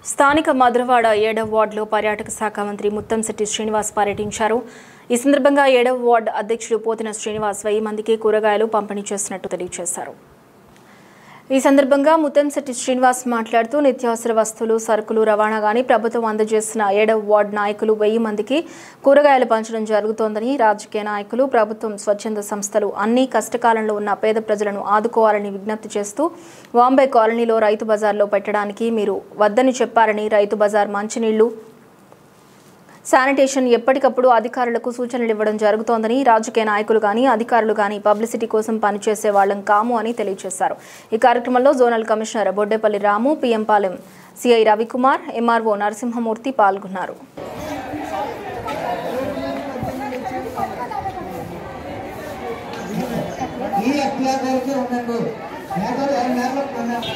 స్థానిక మధురవాడ ఏడవ వార్డులో పర్యాటక శాఖ మంత్రి ముత్తంశెట్టి శ్రీనివాస్ పర్యటించారు ఈ సందర్భంగా ఏడవ వార్డు అధ్యక్షుడు పోతిన శ్రీనివాస్ వెయ్యి మందికి కూరగాయలు పంపిణీ చేసినట్టు తెలియజేశారు ఈ సందర్భంగా ముత్తంశెట్టి శ్రీనివాస్ మాట్లాడుతూ నిత్యావసర వస్తువులు సరుకులు రవాణా గాని ప్రభుత్వం అందజేసిన ఏడవ వార్డు నాయకులు వెయ్యి మందికి కూరగాయలు పంచడం జరుగుతోందని రాజకీయ నాయకులు ప్రభుత్వం స్వచ్ఛంద సంస్థలు అన్ని కష్టకాలంలో ఉన్న పేద ప్రజలను ఆదుకోవాలని విజ్ఞప్తి చేస్తూ వాంబే కాలనీలో రైతు బజార్లో పెట్టడానికి మీరు వద్దని చెప్పారని రైతు బజార్ మంచినీళ్లు శానిటేషన్ ఎప్పటికప్పుడు అధికారులకు సూచనలు ఇవ్వడం జరుగుతోందని రాజకీయ నాయకులు కానీ అధికారులు కానీ పబ్లిసిటీ కోసం పనిచేసే వాళ్ళం కాము అని తెలియజేశారు ఈ కార్యక్రమంలో zonal commissioner Boddepalli Ramu PM Palem CI Ravikumar MRO Narasimhamurthy పాల్గొన్నారు ఈ అత్యాచారాలకే ఉండండి మేకలు ఎవరి మేకలకు ఉండండి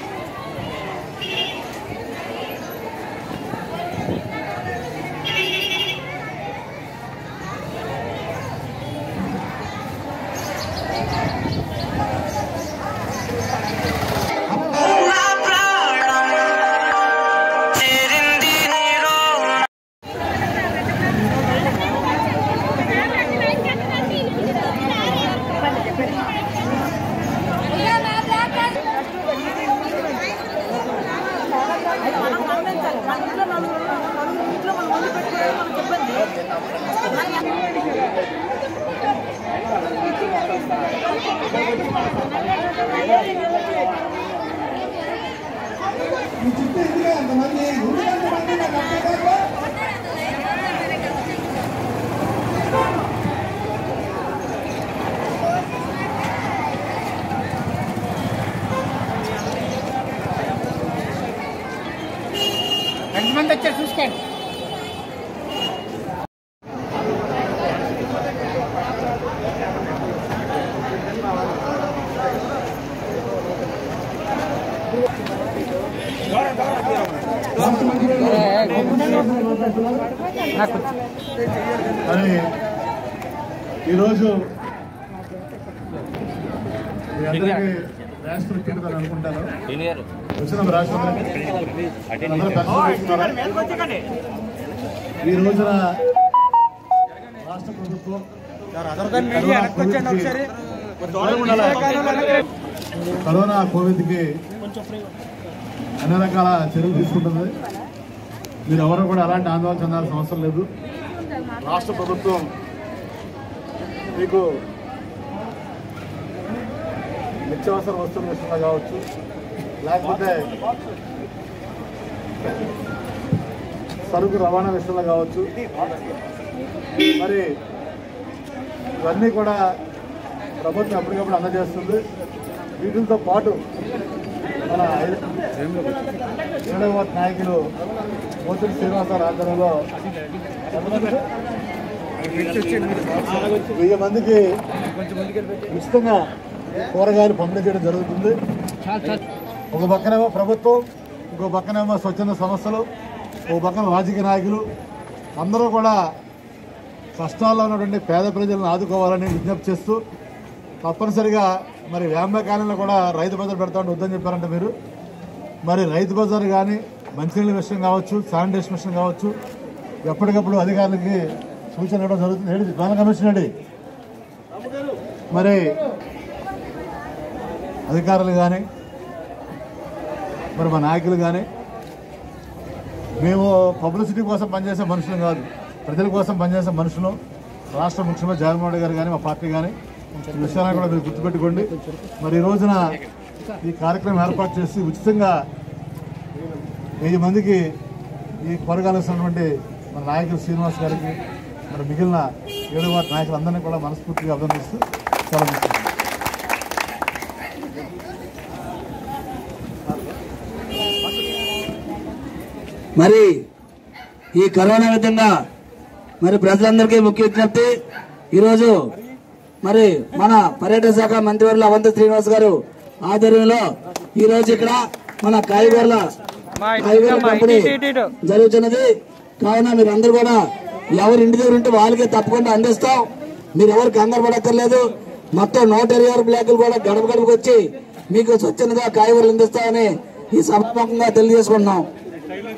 ఈ చుట్టూ ఎందుకు అంతమంది ఎందుకు అంతమంది నాకు అర్థం కాదు. ఎంతమంది వచ్చారు చూసుకోండి అని ఈరోజు మీ అందరికీ రాష్ట్రం ఇచ్చిందని అనుకుంటాను వచ్చిన రాష్ట్రం అందరూ పరిశీలిస్తున్నారా? ఈ రోజున రాష్ట్ర ప్రభుత్వం కరోనా కోవిడ్కి- కరోనా కోవిడ్కి అన్ని రకాల చర్యలు తీసుకుంటుంది మీరు ఎవరు కూడా ఎలాంటి ఆందోళన చెందాల్సిన అవసరం లేదు రాష్ట్ర ప్రభుత్వం మీకు నిత్యావసర వస్తువుల విషయంలో కావచ్చు లేకపోతే సరుకు రవాణా విషయంలో కావచ్చు మరి ఇవన్నీ కూడా ప్రభుత్వం ఎప్పటికప్పుడు అందజేస్తుంది వీటితో పాటు మన ఐ- ఏడవ వార్డు నాయకులు పోతుడి శ్రీనివాసరావు ఆధ్వర్యంలో వెయ్యి మందికి ఉచితంగా కూరగాయలు పంపిణీ చేయడం జరుగుతుంది ఒక పక్కనేమో ప్రభుత్వం ఇంకో పక్కనేమో స్వచ్ఛంద సంస్థలు ఒక పక్కన రాజకీయ నాయకులు అందరూ కూడా కష్టాల్లో ఉన్నటువంటి పేద ప్రజలను ఆదుకోవాలని విజ్ఞప్తి చేస్తూ తప్పనిసరిగా మరి వ్యాంబ కాలంలో కూడా రైతు బజార్ పెడతా ఉంటే వద్దని చెప్పారంటే మీరు మరి రైతు బజార్ కానీ మంచినీళ్ళ విషయం కావచ్చు శానిటేషన్ విషయం కావచ్చు ఎప్పటికప్పుడు అధికారులకి సూచన ఇవ్వడం జరుగుతుంది ఏంటి ప్లాన్ కమిషన్ ఏంటి మరి అధికారులు కానీ మరి మా నాయకులు కానీ మేము పబ్లిసిటీ కోసం పనిచేసే మనుషులు కాదు ప్రజల కోసం పనిచేసే మనుషులు రాష్ట్ర ముఖ్యమంత్రి జగన్మోహన్ రెడ్డి గారు కానీ మా పార్టీ కానీ ఈ విషయాలను కూడా మీరు గుర్తుపెట్టుకోండి మరి ఈ రోజున ఈ కార్యక్రమం ఏర్పాటు చేసి ఉచితంగా వెయ్యి మందికి ఈ కూరగాయలు ఇస్తున్నటువంటి మన నాయకులు శ్రీనివాస్ గారికి మరి మిగిలిన ఏడు వారి నాయకులందరినీ కూడా మనస్ఫూర్తిగా అభినందిస్తూ సెలవు తీసుకుంటున్నాను. మరి ఈ కరోనా విధంగా మరి ప్రజలందరికీ ముఖ్య విజ్ఞప్తి ఈరోజు మరి మన పర్యాటక శాఖ మంత్రివర్యులు అవంతి శ్రీనివాస్ గారు ఆధ్వర్యంలో ఈ రోజు ఇక్కడ మన కాయగూరల కాయగూరల పంపిణీ జరుగుతున్నది కావున మీరు అందరూ కూడా ఎవరి ఇంటి దగ్గర ఉంటే వాళ్ళకే తప్పకుండా అందిస్తాం మీరు ఎవరు కంగారు పడక్కర్లేదు మొత్తం నూట ఇరవై ఆరు బ్లాకులు కూడా గడప గడపకు వచ్చి మీకు స్వచ్ఛందంగా కాయగూరలు అందిస్తామని ఈ సభాముఖంగా తెలియజేసుకుంటున్నాం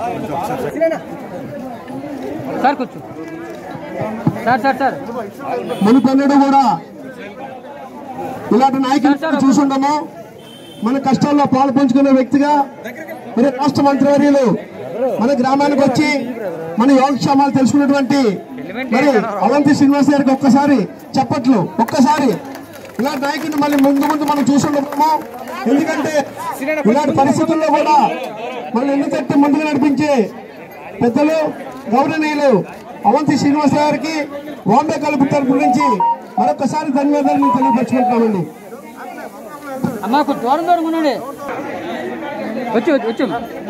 సార్ కూర్చో సార్ సార్ సార్ మునిపెన్నడు కూడా ఇలాంటి నాయకులు చూసుండము మన కష్టాల్లో పాలు పంచుకునే వ్యక్తిగా మరి రాష్ట్ర మంత్రివర్యులు మన గ్రామానికి వచ్చి మన యోగక్షేమాలు తెలుసుకున్నటువంటి మరి అవంతి శ్రీనివాస్ గారికి ఒక్కసారి చెప్పట్లు ఒక్కసారి ఇలాంటి నాయకుడిని మళ్ళీ ముందు ముందు మనం చూసుండము ఎందుకంటే ఇలాంటి పరిస్థితుల్లో కూడా మనం ఎందుకంటే ముందుకు నడిపించే పెద్దలు గౌరవనీయులు అవంతి శ్రీనివాస గారికి బాంబే కలుపు తరపు నుంచి మరొకసారి ధన్యవాదాలు తెలియపరచుకుంటున్నామండి అమ్మా కొంచెం దూరం దూరం ఉండండి వచ్చి వచ్చి వచ్చి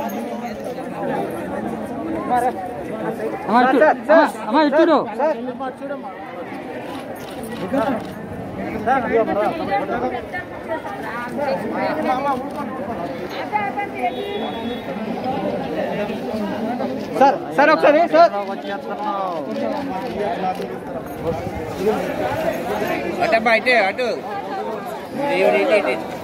అమ్మా ఇటు అమ్మా, అమ్మా ఇటు సార్ సార్ ఒకసారి సార్ అటమ్మా ఇటే అటు ఇటు, ఇటు, ఇటు, ఇటు.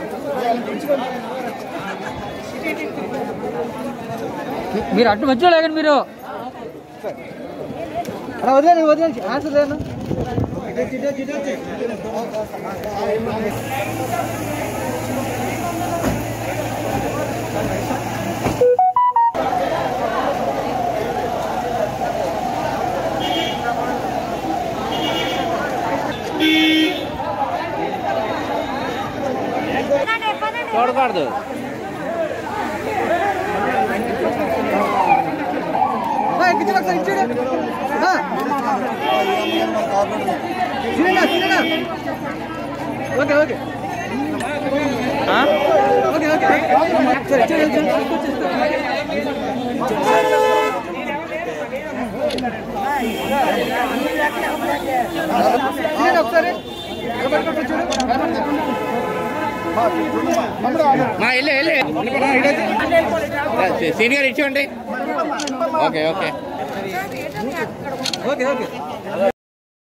మీరు అటు మధ్యలో లేకండి మీరు వదిలేండి వదిలేండి ఆన్సర్ లేను చూడకూడదు ఓకే ఓకే ఓకే ఓకే సరే సరే ఒకసారి మా వెళ్ళి వెళ్ళి సీనియర్ ఇచ్చేయండి ఓకే ఓకే ఓకే ఓకే